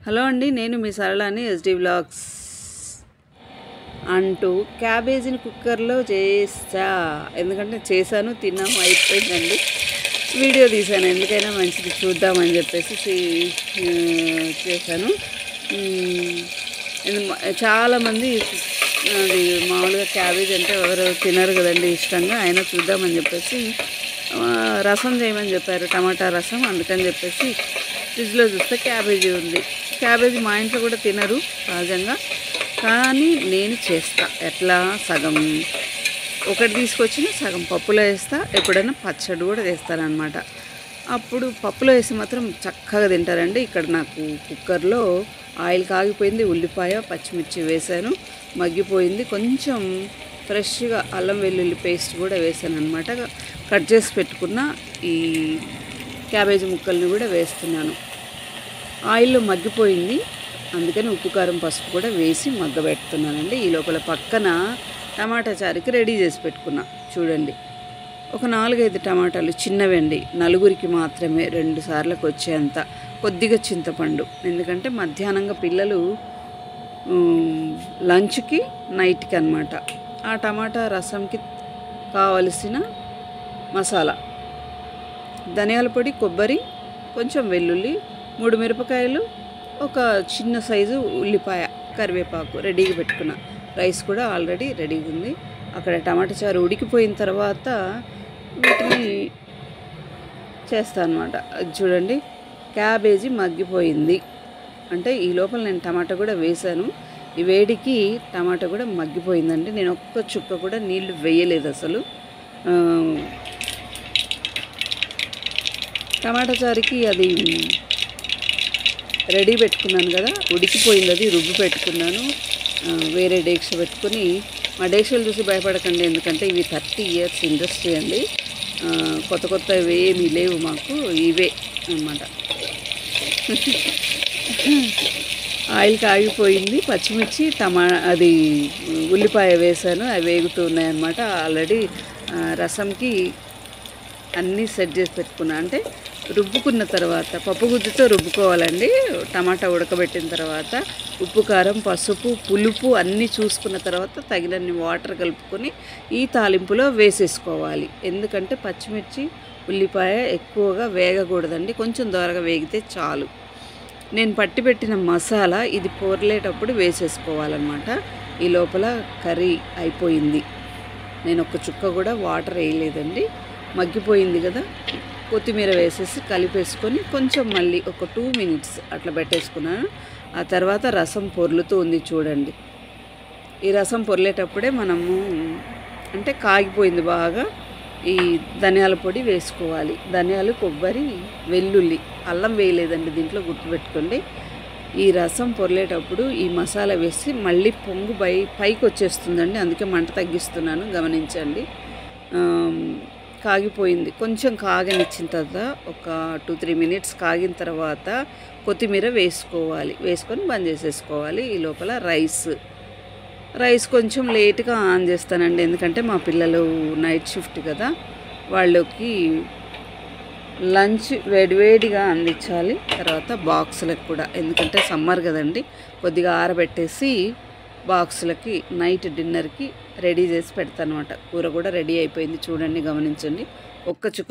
hello అండి నేను మీ సరళాని SD vlogs అంటూ క్యాబేజీని కుక్కర్లో చేసా ఎందుకంటే చేశాను తిన్నాము అయిపోయిందండి వీడియో తీశాను ఎందుకైనా మంచిది చూద్దామని చెప్పేసి చే- ఆ, చేశాను ఉమ్, ఇది మ- చాలామంది అది మామూలుగా క్యాబేజ్ అంటే ఎవరు తినరు కదండి ఇష్టంగా అయినా చూద్దామని చెప్పేసి ఆ, రసం చేయమని చెప్పారు టమాటా రసం అందుకని చెప్పేసి ఫ్రిడ్జ్లో చూస్తే క్యాబేజీ ఉంది క్యాబేజీ మా ఇంట్లో కూడా తినరు సహజంగా కానీ నేను చేస్తా ఎట్లా సగం ఒకటి తీసుకొచ్చిన సగం పప్పులో వేస్తా ఎప్పుడైనా పచ్చడి కూడా చేస్తానన్నమాట అప్పుడు పప్పులో వేసి మాత్రం చక్కగా తింటారండి ఇక్కడ నాకు కుక్కర్లో ఆయిల్ కాగిపోయింది ఉల్లిపాయ పచ్చిమిర్చి వేసాను మగ్గిపోయింది కొంచెం ఫ్రెష్గా అల్లం వెల్లుల్లి పేస్ట్ కూడా వేసాను అనమాట కట్ చేసి పెట్టుకున్న ఈ క్యాబేజీ ముక్కల్ని కూడా వేస్తున్నాను ఆయిల్లో మగ్గిపోయింది అందుకని ఉప్పు కారం పసుపు కూడా వేసి మగ్గబెడుతున్నానండి ఈ లోపల పక్కన టమాటా చారుకి రెడీ చేసి పెట్టుకున్నా చూడండి ఒక నాలుగైదు టమాటాలు చిన్నవండి నలుగురికి మాత్రమే రెండు సార్లకు వచ్చేంత కొద్దిగా చింతపండు ఎందుకంటే మధ్యాహ్నంగా పిల్లలు ఉమ్, లంచ్కి నైట్కి అన్నమాట ఆ టమాటా రసంకి కావలసిన మసాలా ధనియాల పొడి కొబ్బరి కొంచెం వెల్లుల్లి మూడు మిరపకాయలు ఒక చిన్న సైజు ఉల్లిపాయ కరివేపాకు రెడీగా పెట్టుకున్న రైస్ కూడా ఆల్రెడీ రెడీగా ఉంది అక్కడ టమాటా చారు ఉడికిపోయిన తర్వాత వీటిని చేస్తాను అనమాట అది చూడండి క్యాబేజీ మగ్గిపోయింది అంటే ఈ లోపల నేను టమాటా కూడా వేశాను ఈ వేడికి టమాటా కూడా మగ్గిపోయిందండి నేను ఒక్క చుక్క కూడా నీళ్లు వేయలేదు అసలు ఆ, టమాటా చారుకి అది రెడీ పెట్టుకున్నాను కదా ఉడికిపోయింది అది రుబ్బు పెట్టుకున్నాను ఆ, వేరే డేక్ష పెట్టుకుని మా డేక్షలు చూసి భయపడకండి ఎందుకంటే ఇవి థర్టీ ఇయర్స్ ఇండస్ట్రీ అండి ఆ, కొత్త కొత్త ఏమీ లేవు మాకు ఇవే అన్నమాట ఆయిల్ కాగిపోయింది పచ్చిమిర్చి టమా అది ఉల్లిపాయ వేసాను అవి వేగుతూ ఉన్నాయన్నమాట ఆల్రెడీ ఆ, రసంకి అన్నీ సెట్ చేసి పెట్టుకున్నా అంటే రుబ్బుకున్న తర్వాత పప్పు గుజ్జుతో రుబ్బుకోవాలండి టమాటా ఉడకబెట్టిన తర్వాత ఉప్పు కారం పసుపు పులుపు అన్నీ చూసుకున్న తర్వాత తగినన్ని వాటర్ కలుపుకొని ఈ తాలింపులో వేసేసుకోవాలి ఎందుకంటే పచ్చిమిర్చి ఉల్లిపాయ ఎక్కువగా వేగకూడదండి కొంచెం దోరగా వేగితే చాలు నేను పట్టి పెట్టిన మసాలా ఇది పోర్లేటప్పుడు వేసేసుకోవాలన్నమాట ఈ లోపల కర్రీ అయిపోయింది నేను ఒక చుక్క కూడా వాటర్ వేయలేదండి మగ్గిపోయింది కదా కొత్తిమీర వేసేసి కలిపేసుకొని కొంచెం మళ్ళీ ఒక టూ మినిట్స్ అట్లా పెట్టేసుకున్నాను ఆ తర్వాత రసం పొర్లుతూ ఉంది చూడండి ఈ రసం పొర్లేటప్పుడే మనము అంటే కాగిపోయింది బాగా ఈ ధనియాల పొడి వేసుకోవాలి ధనియాలు కొబ్బరి వెల్లుల్లి అల్లం వేయలేదండి దీంట్లో గుర్తుపెట్టుకోండి ఈ రసం పొర్లేటప్పుడు ఈ మసాలా వేసి మళ్ళీ పొంగు పై పైకి వచ్చేస్తుందండి అందుకే మంట తగ్గిస్తున్నాను గమనించండి ఆమ్, కాగిపోయింది కొంచెం కాగనిచ్చిన తర్వాత ఒక టూ త్రీ మినిట్స్ కాగిన తర్వాత కొత్తిమీర వేసుకోవాలి వేసుకొని బంద్ చేసేసుకోవాలి ఈ లోపల రైస్ రైస్ కొంచెం లేట్గా ఆన్ చేస్తానండి ఎందుకంటే మా పిల్లలు నైట్ షిఫ్ట్ కదా వాళ్ళకి లంచ్ వేడివేడిగా అందించాలి తర్వాత బాక్సులకు కూడా ఎందుకంటే సమ్మర్ కదండి కొద్దిగా ఆరబెట్టేసి బాక్సులకి నైట్ డిన్నర్కి రెడీ చేసి పెడతాను అనమాట కూర కూడా రెడీ అయిపోయింది చూడండి గమనించండి ఒక్క చుక్క